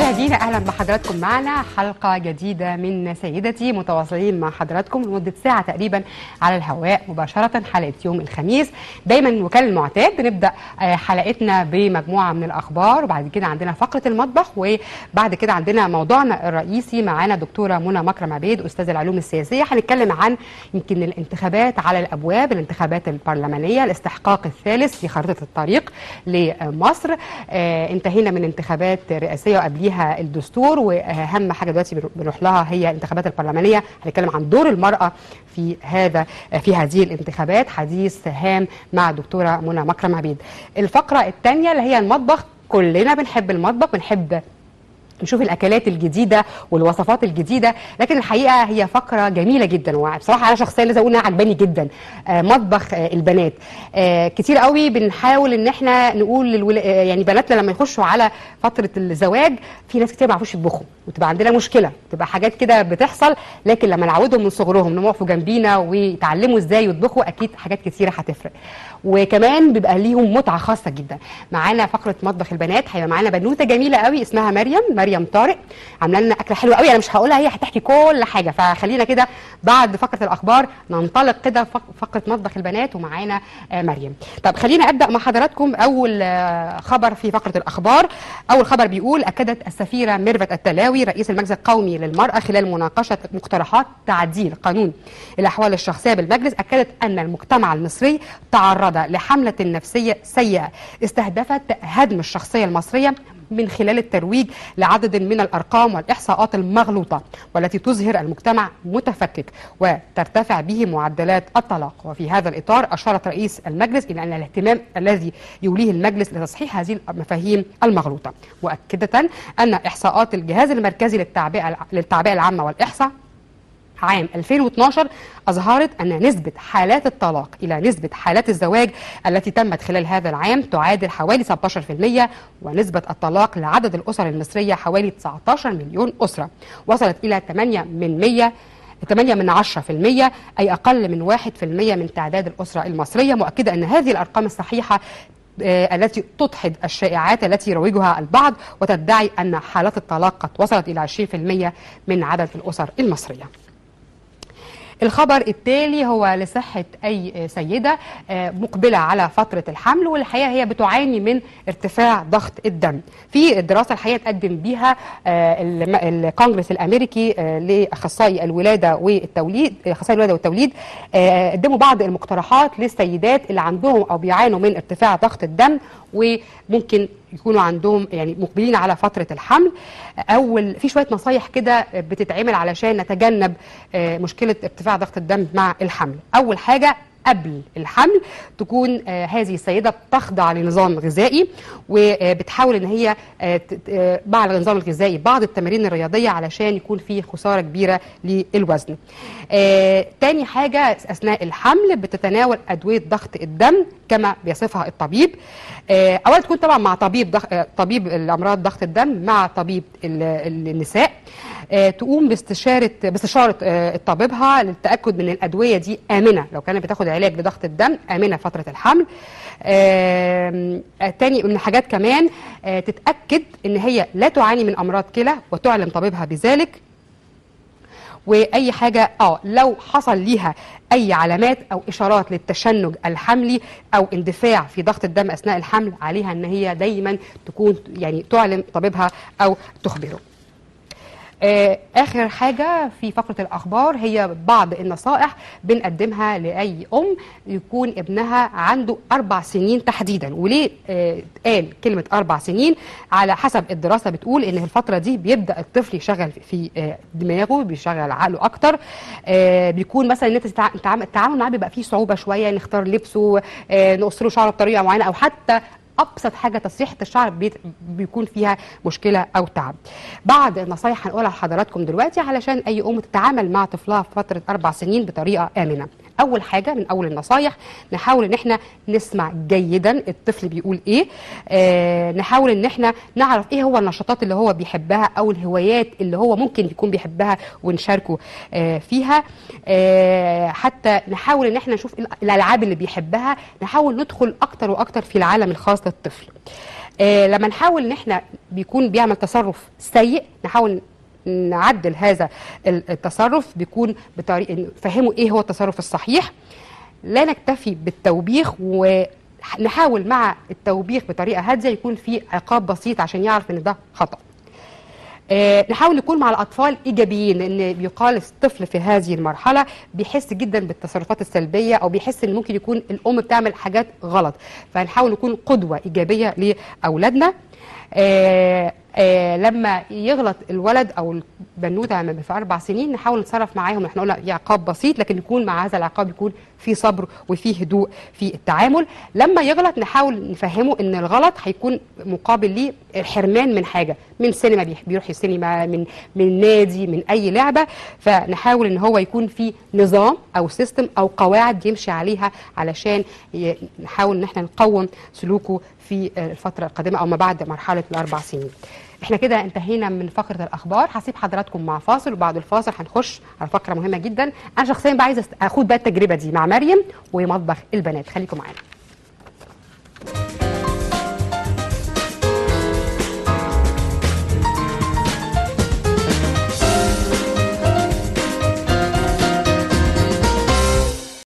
مشاهدينا اهلا بحضراتكم معنا حلقه جديده من سيدتي متواصلين مع حضراتكم لمده ساعه تقريبا على الهواء مباشره حلقه يوم الخميس دايما وكان المعتاد بنبدا آه، حلقتنا بمجموعه من الاخبار وبعد كده عندنا فقره المطبخ وبعد كده عندنا موضوعنا الرئيسي معانا دكتوره منى مكرم عبيد استاذ العلوم السياسيه هنتكلم عن يمكن الانتخابات على الابواب الانتخابات البرلمانيه الاستحقاق الثالث في خريطه الطريق لمصر آه، انتهينا من انتخابات رئاسيه وقبليها الدستور واهم حاجه دلوقتي بنروح لها هي الانتخابات البرلمانيه هنتكلم عن دور المراه في هذا في هذه الانتخابات حديث هام مع دكتوره منى مكرم عبيد الفقره الثانيه اللي هي المطبخ كلنا بنحب المطبخ بنحب نشوف الاكلات الجديده والوصفات الجديده لكن الحقيقه هي فقره جميله جدا وبصراحه انا شخصيا لازم اقول انها عجباني جدا آه مطبخ آه البنات آه كتير قوي بنحاول ان احنا نقول للول... آه يعني بناتنا لما يخشوا على فتره الزواج في ناس كتير ما يعرفوش يطبخوا وتبقى عندنا مشكله تبقى حاجات كده بتحصل لكن لما نعودهم من صغرهم انهم يقفوا جنبينا ويتعلموا ازاي يطبخوا اكيد حاجات كتيره هتفرق وكمان بيبقى ليهم متعه خاصه جدا معانا فقره مطبخ البنات هيبقى معانا بنوته جميله قوي اسمها مريم مريم طارق عامله لنا اكله حلوه قوي انا مش هقولها هي هتحكي كل حاجه فخلينا كده بعد فقره الاخبار ننطلق كده فق- فقره مطبخ البنات ومعانا آه، مريم طب خلينا ابدا مع حضراتكم اول آه، خبر في فقره الاخبار اول خبر بيقول اكدت السفيره ميرفت التلاوي رئيس المجلس القومي للمراه خلال مناقشه مقترحات تعديل قانون الاحوال الشخصيه بالمجلس اكدت ان المجتمع المصري تعرض لحمله نفسيه سيئه استهدفت هدم الشخصيه المصريه من خلال الترويج لعدد من الارقام والاحصاءات المغلوطه والتي تظهر المجتمع متفكك وترتفع به معدلات الطلاق وفي هذا الاطار اشارت رئيس المجلس الى ان الاهتمام الذي يوليه المجلس لتصحيح هذه المفاهيم المغلوطه مؤكده ان احصاءات الجهاز المركزي للتعبئه للتعبئه العامه والاحصاء عام 2012 أظهرت أن نسبة حالات الطلاق إلى نسبة حالات الزواج التي تمت خلال هذا العام تعادل حوالي 17% ونسبة الطلاق لعدد الأسر المصرية حوالي 19 مليون أسرة وصلت إلى 8 من 100 8 من 10% أي أقل من 1% من تعداد الأسرة المصرية مؤكدة أن هذه الأرقام الصحيحة آه، التي تدحض الشائعات التي يروجها البعض وتدعي أن حالات الطلاق قد وصلت إلى 20% من عدد الأسر المصرية الخبر التالي هو لصحة أي سيدة آه، مقبلة على فترة الحمل والحقيقة هي بتعاني من ارتفاع ضغط الدم في الدراسة الحقيقة تقدم بيها آه، الم- الكونجرس الأمريكي آه، لأخصائي الولادة والتوليد أخصائي الولادة والتوليد آه، قدموا بعض المقترحات للسيدات اللي عندهم أو بيعانوا من ارتفاع ضغط الدم وممكن يكونوا عندهم يعني مقبلين على فتره الحمل اول في شويه نصايح كده بتتعمل علشان نتجنب آه، مشكله ارتفاع ضغط الدم مع الحمل اول حاجه قبل الحمل تكون آه، هذه السيده تخضع لنظام غذائي وبتحاول ان هي آه، ت- آه، مع النظام الغذائي بعض التمارين الرياضيه علشان يكون في خساره كبيره للوزن. آه، تاني حاجه اثناء الحمل بتتناول ادويه ضغط الدم كما بيصفها الطبيب. آه، اولا تكون طبعا مع طبيب ضغ... آه، طبيب الامراض ضغط الدم مع طبيب ال- النساء آه، تقوم باستشاره باستشاره آه، طبيبها للتاكد من الادويه دي امنه لو كانت بتاخد علاج لضغط الدم امنه فتره الحمل آم، آه، تاني من الحاجات كمان آه، تتاكد ان هي لا تعاني من امراض كلى وتعلم طبيبها بذلك واي حاجه اه لو حصل ليها اي علامات او اشارات للتشنج الحملي او اندفاع في ضغط الدم اثناء الحمل عليها ان هي دايما تكون يعني تعلم طبيبها او تخبره آه، اخر حاجه في فقره الاخبار هي بعض النصائح بنقدمها لاي ام يكون ابنها عنده اربع سنين تحديدا وليه آه، قال كلمه اربع سنين على حسب الدراسه بتقول ان في الفتره دي بيبدا الطفل يشغل في آه، دماغه بيشغل عقله اكتر آه، بيكون مثلا ان انت تتع- تتعامل- التعامل معاه بيبقى فيه صعوبه شويه نختار لبسه آه، نقص له شعره بطريقه معينه او حتى ابسط حاجه تسريحه الشعر بيت- بيكون فيها مشكله او تعب بعض النصايح هنقولها لحضراتكم دلوقتي علشان اي ام تتعامل مع طفلها في فتره اربع سنين بطريقه امنه اول حاجه من اول النصايح نحاول ان احنا نسمع جيدا الطفل بيقول ايه آه نحاول ان احنا نعرف ايه هو النشاطات اللي هو بيحبها او الهوايات اللي هو ممكن يكون بيحبها ونشاركه آه فيها آه حتى نحاول ان احنا نشوف ال- الالعاب اللي بيحبها نحاول ندخل اكتر واكتر في العالم الخاص للطفل آه لما نحاول ان احنا بيكون بيعمل تصرف سيء نحاول نعدل هذا ال- التصرف بيكون بطريقه نفهمه ايه هو التصرف الصحيح لا نكتفي بالتوبيخ ونحاول مع التوبيخ بطريقه هاديه يكون في عقاب بسيط عشان يعرف ان ده خطأ آه، نحاول نكون مع الاطفال ايجابيين لان بيقال الطفل في هذه المرحله بيحس جدا بالتصرفات السلبيه او بيحس ان ممكن يكون الام بتعمل حاجات غلط فنحاول نكون قدوه ايجابيه لاولادنا آه آه لما يغلط الولد او البنوته لما في اربع سنين نحاول نتصرف معاهم احنا قلنا في عقاب بسيط لكن يكون مع هذا العقاب يكون في صبر وفي هدوء في التعامل لما يغلط نحاول نفهمه ان الغلط هيكون مقابل ليه الحرمان من حاجه من سينما بيح- بيروح السينما من من نادي من اي لعبه فنحاول ان هو يكون في نظام او سيستم او قواعد يمشي عليها علشان ي- نحاول ان احنا نقوم سلوكه في آه، الفتره القادمه او ما بعد مرحله الاربع سنين احنا كده انتهينا من فقره الاخبار هسيب حضراتكم مع فاصل وبعد الفاصل هنخش على فقره مهمه جدا انا شخصيا بقى عايزه أست- اخد بقى التجربه دي مع مريم ومطبخ البنات خليكم معانا